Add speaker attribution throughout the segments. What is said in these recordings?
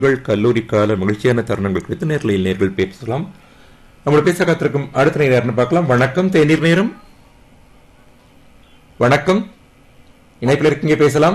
Speaker 1: உங்கள் கல்லூரி கால மகிழ்ச்சியான தருணங்கள் குறித்து நேர்லையில் நேர்கள் பேசலாம் நம்மளோட பேச காத்திருக்கும் அடுத்த நேரம் பார்க்கலாம் வணக்கம் தேநீர் நேரம் வணக்கம் இணைப்பில் இருக்கீங்க பேசலாம்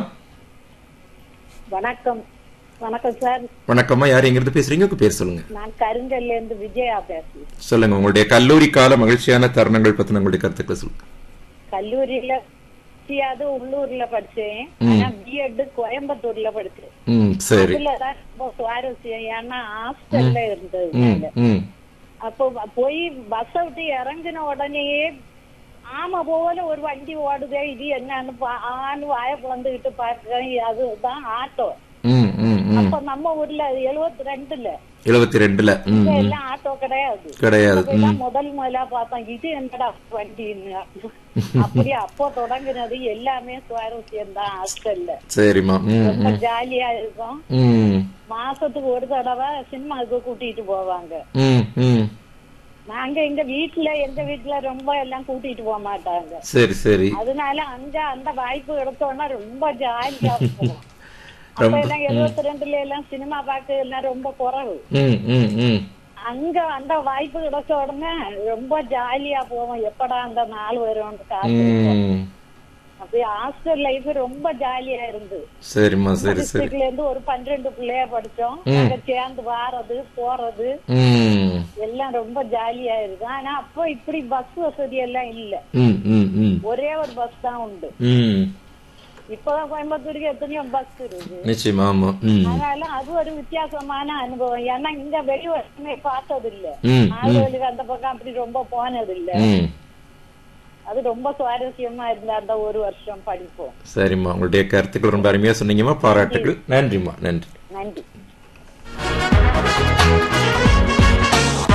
Speaker 2: வணக்கம் வணக்கம் சார்
Speaker 1: வணக்கம்மா யார் எங்கிருந்து பேசுறீங்க உங்க பேர் சொல்லுங்க
Speaker 2: நான் கருங்கல்ல இருந்து விஜயா பேசுறேன்
Speaker 1: சொல்லுங்க உங்களுடைய கல்லூரி கால மகிழ்ச்சியான தருணங்கள் பத்தின உங்களுடைய கருத்துக்களை சொல்லுங்க
Speaker 2: கல்லூரியில சியாவது உள்ளூர்ல படிச்சேன் ஆனா பிஎட் கோயம்புத்தூர்ல படிச்சேன்
Speaker 1: ம் சரி
Speaker 2: அதுலதான் ரொம்ப சுவாரஸ்யம் ஏன்னா ஹாஸ்டல்ல இருந்தது
Speaker 1: ம் ம்
Speaker 2: அப்போ வ- போய் பஸ் விட்டு இறங்கின உடனேயே ஆமா போல ஒரு வண்டி ஓடுதே இது என்னன்னு பா- ஆன்னு வாய பிளந்துகிட்டு பார்க்கிறேன் அதுதான் ஆட்டோ
Speaker 1: ம் ம் ம்
Speaker 2: அப்ப நம்ம ஊர்ல எழுபத்தி ரெண்டுல
Speaker 1: எழுபத்தி ரெண்டுல ம் ம்.
Speaker 2: எல்லாம் ஆட்டோ கிடையாது
Speaker 1: கிடையாது ம்
Speaker 2: அப்பதான் முதல் முதலா பார்த்தோம் இது என்னடா வண்டின்னு அப்படி அப்போ தொடங்குனது எல்லாமே சுவாரஸ்யம் தான் ஹாஸ்டல்ல
Speaker 1: சரிம்மா ம்
Speaker 2: ரொம்ப
Speaker 1: ம்
Speaker 2: ஜாலியா இருக்கும்
Speaker 1: ம்
Speaker 2: மாசத்துக்கு ஒரு தடவை சினிமாவுக்கு கூட்டிட்டு போவாங்க
Speaker 1: ம் ம்
Speaker 2: நாங்க எங்க வீட்டுல எங்க வீட்டுல ரொம்ப எல்லாம் கூட்டிட்டு போக மாட்டாங்க
Speaker 1: சரி சரி
Speaker 2: அதனால அங்க அந்த வாய்ப்பு கிடைச்சோன்னா ரொம்ப ஜாலியா இருக்கும் அப்ப
Speaker 1: ரொம்ப
Speaker 2: எல்லாம் எழுபத்தி ரெண்டுல எல்லாம் சினிமா பார்க்க எல்லாம் ரொம்ப குறைவு
Speaker 1: ம் ம் ம்
Speaker 2: அங்க அந்த வாய்ப்பு கிடைச்ச உடனே ரொம்ப ஜாலியா போவோம் எப்படா அந்த நாள் வரும்னு காத்திருப்போம்
Speaker 1: ம்
Speaker 2: அப்படியே ஹாஸ்டல் லைஃப் ரொம்ப ஜாலியா இருந்து
Speaker 1: சரிம்மா சரி சரி
Speaker 2: டிஸ்ட்ரிக்ட்ல இருந்து ஒரு பன்னிரெண்டு பிள்ளைய படிச்சோம் நாங்க சேர்ந்து வாரது போறது
Speaker 1: ம்
Speaker 2: எல்லாம் ரொம்ப ஜாலியா இருக்கு ஆனா அப்போ இப்படி பஸ் வசதி எல்லாம் இல்ல
Speaker 1: ம் ம் ம்
Speaker 2: ஒரே ஒரு பஸ் தான் உண்டு
Speaker 1: ம்
Speaker 2: இப்பதான் கோயம்புத்தூருக்கு எத்தனையோ பஸ் இருக்கு
Speaker 1: நிச்சயமா ஆமா ம்
Speaker 2: அதனால அது ஒரு வித்தியாசமான அனுபவம் ஏன்னா இங்க வெளி வருஷமே பார்த்தது இல்ல
Speaker 1: ம்
Speaker 2: ஆளுகளுக்கு அந்த பக்கம் அப்படி ரொம்ப போனது இல்ல
Speaker 1: ம்
Speaker 2: அது ரொம்ப சுவாரஸ்யமா இருந்த அந்த ஒரு வருஷம் படிப்போம்
Speaker 1: சரிம்மா உங்களுடைய கருத்துக்கள் ரொம்ப அருமையா சொன்னீங்கம்மா பாராட்டுகள் நன்றிம்மா நன்றி
Speaker 2: நன்றி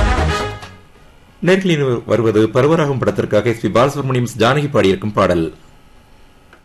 Speaker 1: நேர்களில் வருவது பருவராகம் படத்திற்காக எஸ் பி பாலசுப்ரமணியம் ஜானகி பாடியிருக்கும் பாடல்